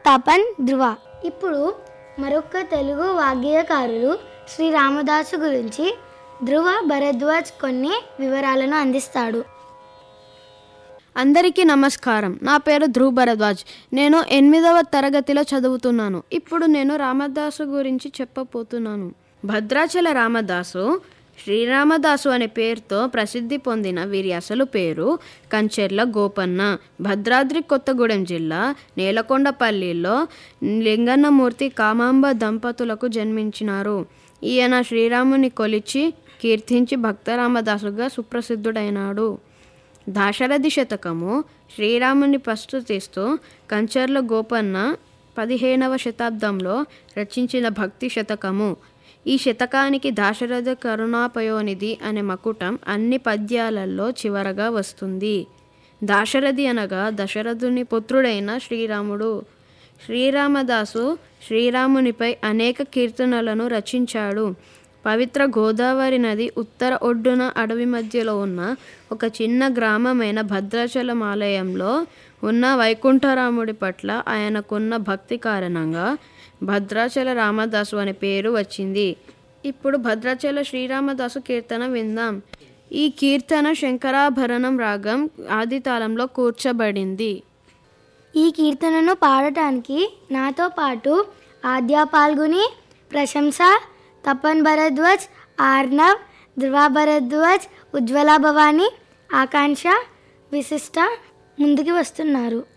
తపన్ ధ్రువ ఇప్పుడు మరొక తెలుగు వాగ్గేయకారులు శ్రీ రామదాసు గురించి ధ్రువ భరద్వాజ్ కొన్ని వివరాలను అందిస్తాడు అందరికీ నమస్కారం నా పేరు ధ్రువ్ భరద్వాజ్ నేను ఎనిమిదవ తరగతిలో చదువుతున్నాను ఇప్పుడు నేను రామదాసు గురించి చెప్పబోతున్నాను భద్రాచల రామదాసు శ్రీరామదాసు అనే పేరుతో ప్రసిద్ధి పొందిన వీరి అసలు పేరు కంచెర్ల గోపన్న భద్రాద్రి కొత్తగూడెం జిల్లా నేలకొండపల్లిలో లింగన్నమూర్తి కామాంబ దంపతులకు జన్మించినారు ఈయన శ్రీరాముని కొలిచి కీర్తించి భక్తరామదాసుగా సుప్రసిద్ధుడైనాడు దాశరథి శతకము శ్రీరాముని ప్రస్తుతిస్తూ కంచర్ల గోపన్న పదిహేనవ శతాబ్దంలో రచించిన భక్తి శతకము ఈ శతకానికి దాశరథ కరుణాపయోనిధి అనే మకుటం అన్ని పద్యాలలో చివరగా వస్తుంది దాశరథి అనగా దశరథుని పుత్రుడైన శ్రీరాముడు శ్రీరామదాసు శ్రీరామునిపై అనేక కీర్తనలను రచించాడు పవిత్ర గోదావరి నది ఉత్తర ఒడ్డున అడవి మధ్యలో ఉన్న ఒక చిన్న గ్రామమైన భద్రాచలం ఆలయంలో ఉన్న వైకుంఠరాముడి పట్ల ఆయనకున్న భక్తి కారణంగా భద్రాచల రామదాసు అనే పేరు వచ్చింది ఇప్పుడు భద్రాచల శ్రీరామదాసు కీర్తన విందాం ఈ కీర్తన శంకరాభరణం రాగం ఆదితాళంలో కూర్చబడింది ఈ కీర్తనను పాడటానికి నాతో పాటు ఆద్య పాల్గొని ప్రశంస తపన్ భరద్వాజ్ ఆర్నవ్ ధ్రువ భరద్వాజ్ ఉజ్వల భవాని ఆకాంక్ష విశిష్ట ముందుకు వస్తున్నారు